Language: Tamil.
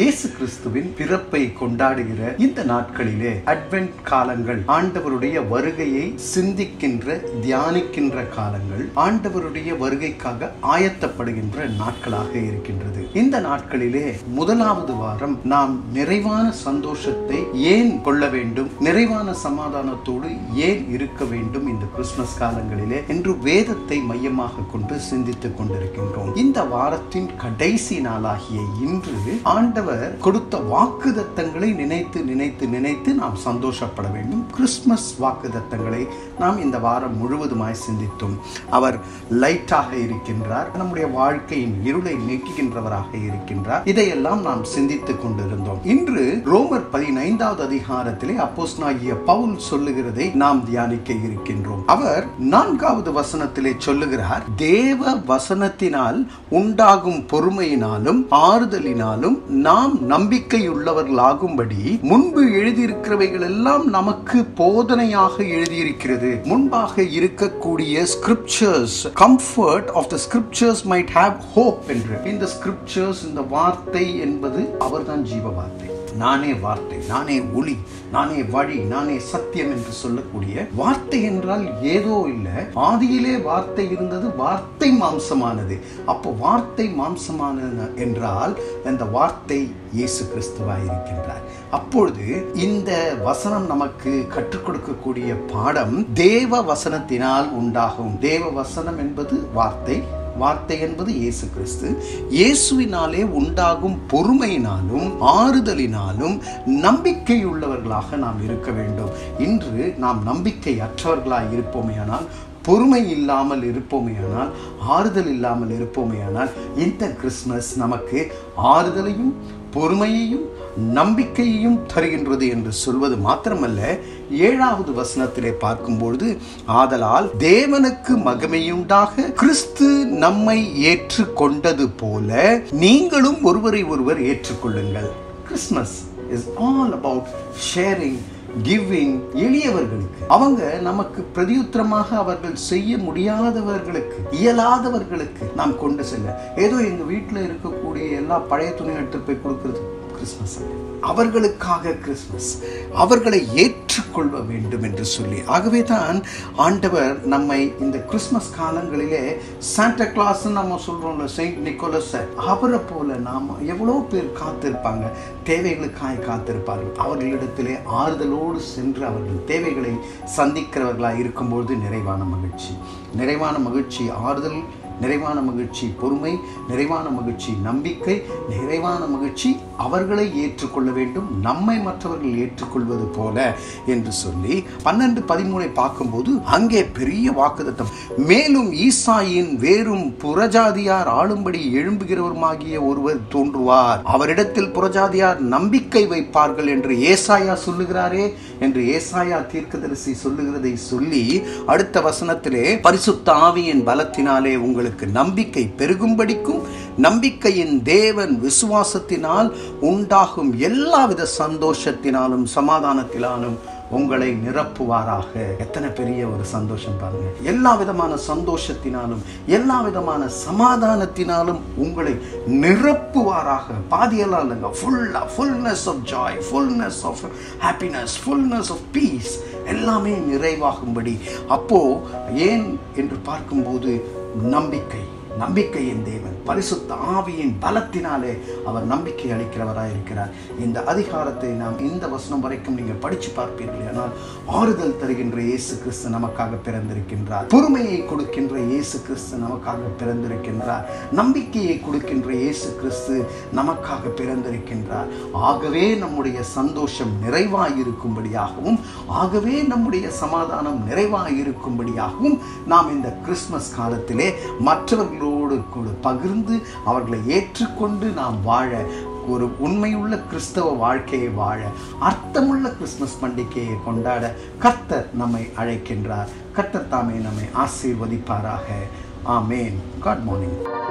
இயேசு கிறிஸ்துவின் பிறப்பை கொண்டாடுகிற இந்த நாட்களிலே அட்வென்ட் காலங்கள் ஆண்டவருடைய வருகையை சிந்திக்கின்ற தியானிக்கின்ற காலங்கள் ஆண்டவருடைய வருகைக்காக ஆயத்தப்படுகின்ற நாட்களாக இருக்கின்றது இந்த நாட்களிலே முதலாவது வாரம் நாம் நிறைவான சந்தோஷத்தை ஏன் கொள்ள வேண்டும் நிறைவான சமாதானத்தோடு ஏன் இருக்க வேண்டும் இந்த கிறிஸ்துமஸ் காலங்களிலே என்று வேதத்தை மையமாக கொண்டு சிந்தித்துக் கொண்டிருக்கின்றோம் இந்த வாரத்தின் கடைசி நாளாகிய இன்று ஆண்டவர் கொடுத்த வாக்குதத்தங்களை நினைத்து நினைத்து நினைத்து நாம் சந்தோஷப்பட வேண்டும் கிறிஸ்துமஸ் வாக்குதத்தங்களை நாம் இந்த வாரம் முழுவதுமாய் சிந்தித்தோம் அவர் லைட்டாக இருக்கின்றார் நம்முடைய வாழ்க்கையின் இருளை நீக்குகின்றவராக இருக்கின்றார் இதையெல்லாம் நாம் சிந்தித்துக் கொண்டிருந்தோம் இன்று ரோமர் பதினைந்தாவது அதிகாரத்திலே அப்போஸ்தலனாகிய பவுல் சொல்லுகிறதை நாம் தியானிக்க இருக்கின்றோம் அவர் நான்காவது வசனத்திலே சொல்லுகிறார் தேவ வசனத்தினால் உண்டாகும் பொறுமையினாலும் ஆறுதலினாலும் நாம் நம்பிக்கையுள்ளவர்களாகும்படி முன்பு எழுதியிருக்கிறவைகள் எல்லாம் நமக்கு போதனையாக எழுதியிருக்கிறது முன்பாக இருக்கக்கூடிய scriptures comfort of the scriptures might have hope என்று இந்த ஸ்கிரிப்சர்ஸ் இந்த வார்த்தை என்பது அவர்தான் ஜீவ வார்த்தை நானே வார்த்தை நானே ஒளி நானே வழி நானே சத்தியம் என்று சொல்லக்கூடிய வார்த்தை என்றால் ஏதோ இல்லை ஆதியிலே வார்த்தை இருந்தது வார்த்தை மாம்சமானது அப்போ வார்த்தை மாம்சமானது என்றால் அந்த வார்த்தை இயேசு கிறிஸ்துவாய் இருக்கின்றார் அப்பொழுது இந்த வசனம் நமக்கு கற்றுக் கொடுக்கக்கூடிய பாடம் தேவ வசனத்தினால் உண்டாகும் தேவ வசனம் என்பது வார்த்தை வார்த்தை என்பது இயேசு கிறிஸ்து இயேசுவினாலே உண்டாகும் பொறுமையினாலும் ஆறுதலினாலும் நம்பிக்கையுள்ளவர்களாக நாம் இருக்க வேண்டும் இன்று நாம் நம்பிக்கை அற்றவர்களாய் இருப்போமேயானால் பொறுமை இல்லாமல் இருப்போமேயானால் ஆறுதல் இல்லாமல் இருப்போமேயானால் இந்த கிறிஸ்மஸ் நமக்கு ஆறுதலையும் பொறுமையையும் நம்பிக்கையையும் தருகின்றது என்று சொல்வது மாத்திரமல்ல ஏழாவது வசனத்திலே பார்க்கும்பொழுது ஆதலால் தேவனுக்கு மகிமையுண்டாக கிறிஸ்து நம்மை ஏற்றுக்கொண்டது போல நீங்களும் ஒருவரை ஒருவர் ஏற்றுக்கொள்ளுங்கள் Christmas is all about sharing giving எளியவர்களுக்கு அவங்க நமக்கு பிரதியுத்தரமாக அவர்கள் செய்ய முடியாதவர்களுக்கு இயலாதவர்களுக்கு நாம் கொண்டு செல்ல ஏதோ எங்க வீட்டில் இருக்கக்கூடிய எல்லா பழைய துணி எடுத்து போய் கொடுக்கறது கிறிஸ்மஸ் அவர்களுக்காக கிறிஸ்மஸ் அவர்களை ஏற்றுக்கொள்ள வேண்டும் என்று சொல்லி ஆகவே தான் ஆண்டவர் நம்மை இந்த கிறிஸ்மஸ் காலங்களிலே சாண்டா கிளாஸ் நம்ம சொல்றோம்ல செயின்ட் நிக்கோலஸ் அவரை போல நாம் எவ்வளோ பேர் காத்திருப்பாங்க தேவைகளுக்காய் காத்திருப்பார்கள் அவர்களிடத்திலே ஆறுதலோடு சென்று அவர்கள் தேவைகளை சந்திக்கிறவர்களாக இருக்கும்பொழுது நிறைவான மகிழ்ச்சி நிறைவான மகிழ்ச்சி ஆறுதல் நிறைவான மகிழ்ச்சி பொறுமை நிறைவான மகிழ்ச்சி நம்பிக்கை நிறைவான மகிழ்ச்சி அவர்களை ஏற்றுக்கொள்ள வேண்டும் நம்மை மற்றவர்கள் ஏற்றுக்கொள்வது போல என்று சொல்லி பன்னெண்டு பதிமூனை பார்க்கும்போது அங்கே பெரிய வாக்குதத்தம் மேலும் ஈசாயின் வேறும் புறஜாதியார் ஆளும்படி எழும்புகிறவருமாகிய ஒருவர் தோன்றுவார் அவரிடத்தில் புறஜாதியார் நம்பிக்கை வைப்பார்கள் என்று ஏசாயா சொல்லுகிறாரே என்று ஏசாயா தீர்க்கதரிசி சொல்லுகிறதை சொல்லி அடுத்த வசனத்திலே பரிசுத்த ஆவியின் பலத்தினாலே உங்களுக்கு நம்பிக்கை பெருகும்படிக்கும் நம்பிக்கையின் தேவன் விசுவாசத்தினால் உண்டாகும் எல்லாவித சந்தோஷத்தினாலும் சமாதானத்தினாலும் உங்களை நிரப்புவாராக எத்தனை பெரிய ஒரு சந்தோஷம் பாருங்க எல்லா விதமான சந்தோஷத்தினாலும் எல்லா விதமான சமாதானத்தினாலும் உங்களை நிரப்புவாராக பாதியெல்லாம் இல்லைங்க ஃபுல்லா fullness of joy fullness of happiness fullness of peace எல்லாமே நிறைவாகும்படி அப்போ ஏன் என்று பார்க்கும்போது நம்பிக்கை நம்பிக்கையின் தேவன் பரிசுத்த ஆவியின் பலத்தினாலே அவர் நம்பிக்கை அளிக்கிறவராக இருக்கிறார் இந்த அதிகாரத்தை நாம் இந்த வசனம் வரைக்கும் நீங்கள் படித்து பார்ப்பீர்கள் ஆனால் ஆறுதல் தருகின்ற இயேசு கிறிஸ்து நமக்காக பிறந்திருக்கின்றார் பொறுமையை கொடுக்கின்ற இயேசு கிறிஸ்து நமக்காக பிறந்திருக்கின்றார் நம்பிக்கையை கொடுக்கின்ற இயேசு கிறிஸ்து நமக்காக பிறந்திருக்கின்றார் ஆகவே நம்முடைய சந்தோஷம் நிறைவாயிருக்கும்படியாகவும் ஆகவே நம்முடைய சமாதானம் நிறைவாயிருக்கும்படியாகவும் நாம் இந்த கிறிஸ்மஸ் காலத்திலே மற்றவர்கள் அவர்களோடு கூட பகிர்ந்து அவர்களை ஏற்றுக்கொண்டு நாம் வாழ ஒரு உண்மையுள்ள கிறிஸ்தவ வாழ்க்கையை வாழ அர்த்தமுள்ள கிறிஸ்மஸ் பண்டிகையை கொண்டாட கர்த்தர் நம்மை அழைக்கின்றார் கர்த்தர் தாமே நம்மை ஆசீர்வதிப்பாராக ஆமேன் குட் மார்னிங்